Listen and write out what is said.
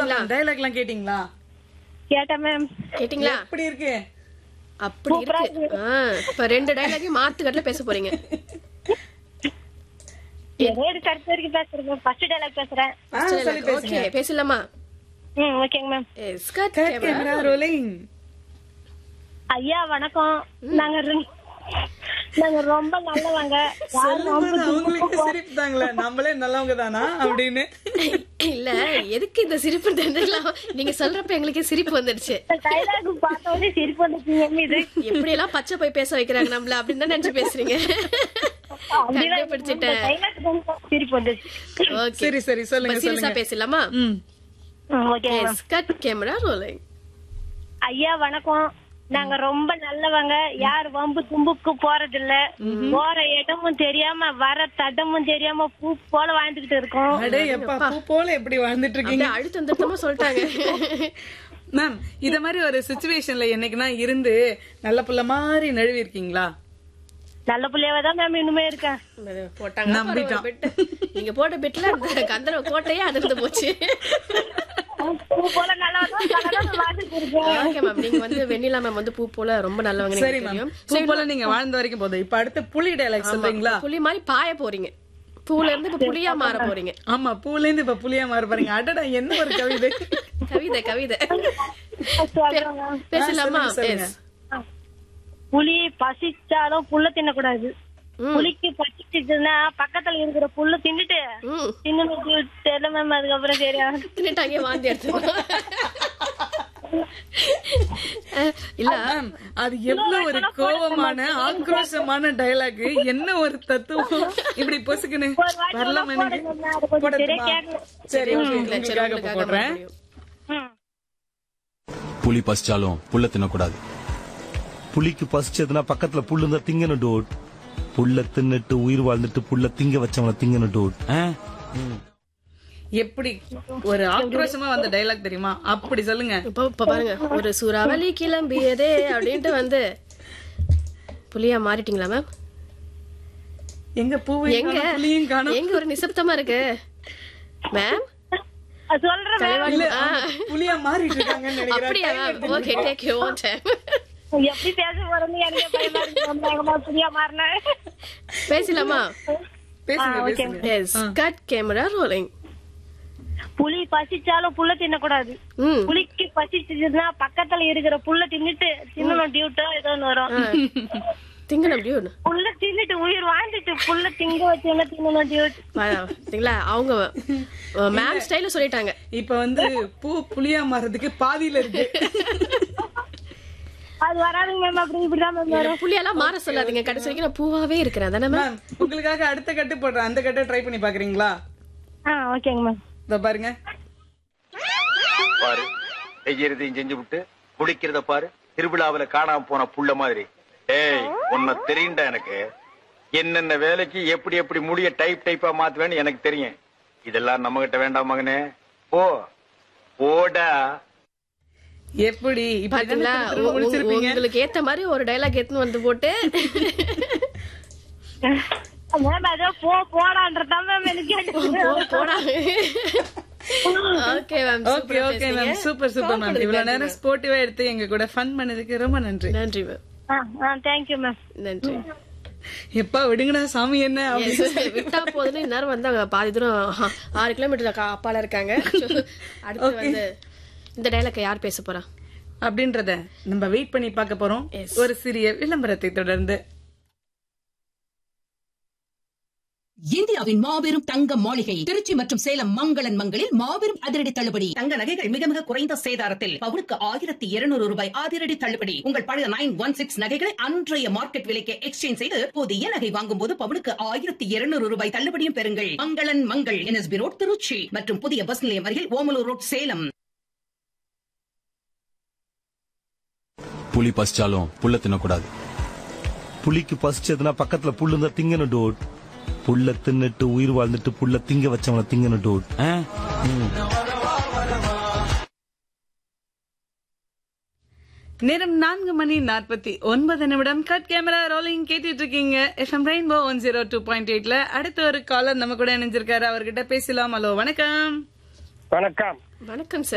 கேட்டீங்களா டைலாக் எல்லாம் கேட்டீங்களா கேட்டேன் மேம் கேட்டீங்களா எப்படி இருக்கு அப்படி இருக்கு ஆ, இப்ப ரெண்டு டைலாக்கையும் மாத்துக்கட்டுல பேச போறீங்க ஏதோ ஒரு கருத்து வரைக்கும் பேசுறேன் மேம் ஃபர்ஸ்ட் டைலாக் பேசுறேன் ஆ, சொல்லி பேசுங்க ஓகே பேசலாமா ம் ஓகேங்க ma'am yes cut cut camera rolling ஐயா வணக்கம் நாங்க ரெ- நாங்க ரொம்ப நல்லவங்க யாரும் சொல்லும்போது அவங்களுக்கு சிரிப்பு தாங்களே நம்மளே நல்லவங்க தானா அப்படின்னு இல்ல எதுக்கு இந்த சிரிப்பு தெரியலாம் நீங்க சொல்றப்ப எங்களுக்கே சிரிப்பு வந்துடுச்சு டைலாக் பார்த்த உடனே சிரிப்பு வந்துச்சு மேம் இது எப்படி எல்லாம் பச்சை போய் பேச வைக்கிறாங்க நம்மள அப்படின்னு தான் நினைச்சு பேசுறீங்க கண்டுபிடிச்சிட்டேன் டைலாக் சிரிப்பு வந்துச்சு ஓகே சரி சரி சொல்லுங்க சீரியஸா சொல்லுங்க பேசலாமா ம் ம், okay ma'am yes cut camera rolling ஐயா வணக்கம் நாங்க ரொம்ப நல்லவங்க யார் வம்பு தும்புக்கு போறது இல்ல போற இடமும் தெரியாம வர தடமும் தெரியாம பூ போல வாழ்ந்துகிட்டு இருக்கோம் அடே எப்பா பூ போல எப்படி வாழ்ந்துட்டு இருக்கீங்க அப்படியே அழுத்தம் திருத்தமா சொல்லிட்டாங்க மேம் இத மாதிரி ஒரு சுச்சுவேஷன்ல என்னைக்குனா இருந்து நல்ல புள்ள மாதிரி நழுவி இருக்கீங்களா நல்ல பிள்ளையாவே தான் மேம் இன்னுமே இருக்கேன் போட்டாங்க நம்பிட்டோம். பாரு ஒரு bit. நீங்க போட்ட பிட்ல அந்த கந்தரவ கோட்டையே அதிர்ந்து போச்சு பூ போல நல்லா வாழ்ந்துட்டு இருக்கேன் ஓகே மேம் நீங்க வந்து வெண்ணிலா மேம் வந்து பூ போல ரொம்ப நல்லவங்க சரி எனக்கு மேம் தெரியும் பூ போல நீங்க வாழ்ந்த வரைக்கும் போதும் இப்ப அடுத்து புலி டைலாக் சொல்றீங்களா புலி மாதிரி பாய போறீங்க பூல இருந்து இப்ப புலியா மாற போறீங்க ஆமா பூல இருந்து இப்ப புலியா மாற பாருங்க அடடா என்ன ஒரு கவிதை கவிதை கவிதை சொல்றேன் ma'am. பேசலாமா சொல்லுங்க, சொல்லுங்க. எஸ் புலி பசிச்சாலும் புல்ல தின்னக்கூடாது ம். புலிக்கு பசிச்சுச்சுன்னா பக்கத்துல இருக்கிற புல்ல தின்னுட்டு ம் தின்னு தெரியல மேம் அதுக்கப்புறம் சரியா தின்னுட்டாங்க வாந்தி எடுத்து இல்ல மேம் அது எவ்வளவு ஒரு கோபமான ஆக்ரோஷமான டயலாக் என்ன ஒரு தத்துவம் இப்படி பொசுக்குன்னு ஒரு வாட்டி வரலாம் உள்ள எனக்கு போடுங்க, அது கொஞ்சம் சரியா போடட்டுமா? கேட்கல. சரி ஓகே இல்ல, சரி, உங்களுக்காக இப்ப உங்களுக்காக போடுறேன் மறுபடியும். ம். புலி பசிச்சாலும் புல்ல தின்னக்கூடாது புலிக்கு பசிச்சதுன்னா பக்கத்துல புல்லு இருந்தா திங்கணும் டோட் புல்ல தின்னுட்டு உயிர் வாழ்ந்துட்டு புல்ல திங்க வச்சவன திங்கணும் டோட் ஆ? எப்படி ஒரு ஆக்ரோஷமா வந்த டயலாக் தெரியுமா அப்படி சொல்லுங்க இப்ப இப்ப பாருங்க ஒரு சூறாவளி கிளம்பியதே அப்படின்ட்டு வந்து புலியா மாறிட்டீங்களா மேம் எங்க பூவையும் எங்க காணோம், புலியும் காணும் எங்க ஒரு நிசப்தமா இருக்கு மேம் அது சொல்றேன் ma'am. இல்ல அவங்க புலியா மாறிட்டு இருக்காங்கன்னு அப்படியா நினைக்கிறேன் ma'am okay take you own time எப்படி பேச போறேன்னு எனக்கு பயமா இருக்கு ma'am. நான் எங்கம்மா புரியா மாறினேன் பேசலாமா பேசுங்க ஆ, okay. பேசுங்க எஸ் கட் கேமரா ரோலிங் புலி பசிச்சாலும் புல்ல தின்னக்கூடாது ம் புலிக்கு பசிச்சுச்சுன்னா பக்கத்துல இருக்கிற புல்ல தின்னுட்டு தின்னணும் டியூட்டோ ஏதோ ஒண்ணு வரும் திங்கணும் அப்படி ஒண்ணு புல்ல தின்னுட்டு உயிர் வாழ்ந்துட்டு புல்ல திங்க வச்சு தின்னணும் டியூட் பாத்தீங்களா அவங்க மேம் ஸ்டைல சொல்லிட்டாங்க இப்ப வந்து பூ புலியா மாறதுக்கு பாதியில இருக்கு அது வராதுங்க மேம் அப்படி இப்படிதான் மேம் வரும் புள்ளியெல்லாம் மாற சொல்லாதீங்க கடைசி வரைக்கும் நான் பூவாவே இருக்கிறேன் தானே மேம் மேம் உங்களுக்காக அடுத்த கட்டு போடுறேன் அந்த கட்டை ட்ரை பண்ணி பாக்குறீங்களா ஆ ஓகேங்க மேம் இதோ பாருங்க பாரு செய்யறதையும் செஞ்சு விட்டு குடிக்கிறத பாரு திருவிழாவுல காணாம போன புள்ள மாதிரி ஏய் உன்னை தெரியும்டா எனக்கு என்னென்ன வேலைக்கு எப்படி எப்படி முடிய டைப் டைப்பா மாத்துவேன்னு எனக்கு தெரியும் இதெல்லாம் நம்ம கிட்ட வேண்டாம் மகனே போ போடா எப்படி இப்படி பாத்தீங்களா தானே திரும்ப உ- முடிச்சிருப்பீங்க உங்களுக்கு ஏத்த மாதிரி ஒரு டைலாக் எடுத்துன்னு வந்து போட்டு மேம் அதோ போ போடான்றதான் மேம் எனக்கு போ- போடா okay ma'am okay okay ma'am super super ma'am இவ்வளவு நேரம் ஸ்போர்ட்டிவா எடுத்து எங்க கூட ஃபன் பண்ணதுக்கு ரொம்ப நன்றி நன்றி மேம் ஆ ஆ தேங்க்யூ மேம் நன்றி எப்பா விடுங்கடா சாமி என்ன Yes, அப்படி விட்டா போதுன்னு இந்நேரம் வந்து அங்க பாதி தூரம் ஆறு கிலோமீட்டர் அப்பால இருக்காங்க அடுத்து வந்து இந்த டைலாக் யார் பேச போறா அப்படின்றத நம்ம வெயிட் பண்ணி பார்க்க போறோம் Yes. ஒரு சிறிய விளம்பரத்தை தொடர்ந்து இந்தியாவின் மாபெரும் தங்க மாளிகை திருச்சி மற்றும் சேலம் மங்களன் மங்களில் மாபெரும் அதிரடி தள்ளுபடி தங்க நகைகள் மிக மிக குறைந்த சேதாரத்தில் பவுனுக்கு ஆயிரத்தி இருநூறு ரூபாய் அதிரடி தள்ளுபடி உங்கள் பழைய நைன் ஒன் சிக்ஸ் நகைகளை அன்றைய மார்க்கெட் விலைக்கு எக்ஸ்சேஞ்ச் செய்து புதிய நகை வாங்கும் போது பவுனுக்கு ஆயிரத்தி இருநூறு ரூபாய் தள்ளுபடியும் பெறுங்கள் மங்களன் மங்கள் என்எஸ்பி ரோட் திருச்சி மற்றும் புதிய பஸ் நிலையம் அருகில் ஓமலூர் ரோட் சேலம் புலி பசிச்சாலும் புல்ல தின்னக்கூடாது புலிக்கு பசிச்சதுன்னா பக்கத்துல புல்லு இருந்தா திங்கணும் டோட் புல்ல தின்னுட்டு உயிர் வாழ்ந்துட்டு புல்ல திங்க வச்சவன திங்கணும் டோட் ஆ? நேரம் நான்கு மணி நாற்பத்தி ஒன்பது நிமிடம் கட் கேமரா ரோலிங் கேட்டுட்டு இருக்கீங்க FM rainbow one zero two point எயிட்ல அடுத்த ஒரு காலர் நம்ம கூட இணைஞ்சிருக்காரு அவர்கிட்ட பேசலாம் ஹலோ வணக்கம் வணக்கம் வணக்கம் சார்